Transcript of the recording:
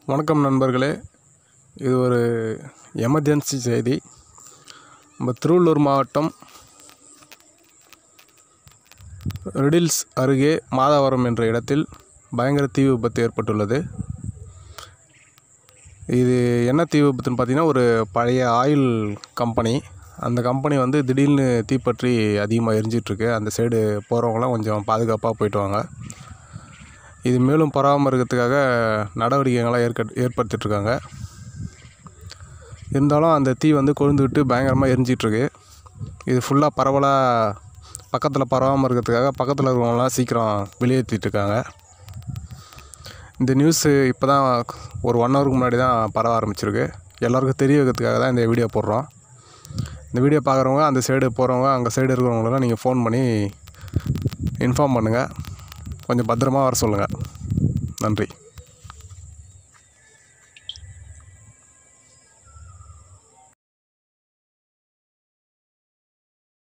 வணக்கம் நண்பர்களே இது ஒரு எமர்ஜென்சி செய்தி நம்ம திருவள்ளூர் மாவட்டம் ரெடில்ஸ் அருகே மாதாவரம் என்ற இடத்தில் பயங்கர தீ விபத்து ஏற்பட்டுள்ளது இது என்ன தீ விபத்துன்னு பார்த்தீங்கன்னா ஒரு பழைய ஆயில் கம்பெனி அந்த கம்பெனி வந்து திடீர்னு தீப்பற்றி அதிகமாக எரிஞ்சிட்ருக்கு அந்த சைடு போகிறவங்களாம் கொஞ்சம் பாதுகாப்பாக போயிட்டு வாங்க இது மேலும் பராமரிக்கிறதுக்காக நடவடிக்கைகள்லாம் ஏற்க ஏற்படுத்திகிட்ருக்காங்க இருந்தாலும் அந்த தீ வந்து கொழுந்துக்கிட்டு பயங்கரமாக எரிஞ்சிட்ருக்கு இது ஃபுல்லாக பரவலாக பக்கத்தில் பரவாமல் இருக்கிறதுக்காக பக்கத்தில் இருக்கிறவங்களாம் சீக்கிரம் வெளியேற்றிட்டு இருக்காங்க இந்த நியூஸு இப்போ தான் ஒரு ஒன் ஹவருக்கு முன்னாடி தான் பரவ ஆரம்பிச்சிருக்கு எல்லாருக்கும் தெரிய வைக்கிறதுக்காக தான் இந்த வீடியோ போடுறோம் இந்த வீடியோ பார்க்குறவங்க அந்த சைடு போகிறவங்க அங்கே சைடு இருக்கிறவங்களாம் நீங்கள் ஃபோன் பண்ணி இன்ஃபார்ம் பண்ணுங்கள் கொஞ்சம் பத்திரமா வர சொல்லுங்கள் நன்றி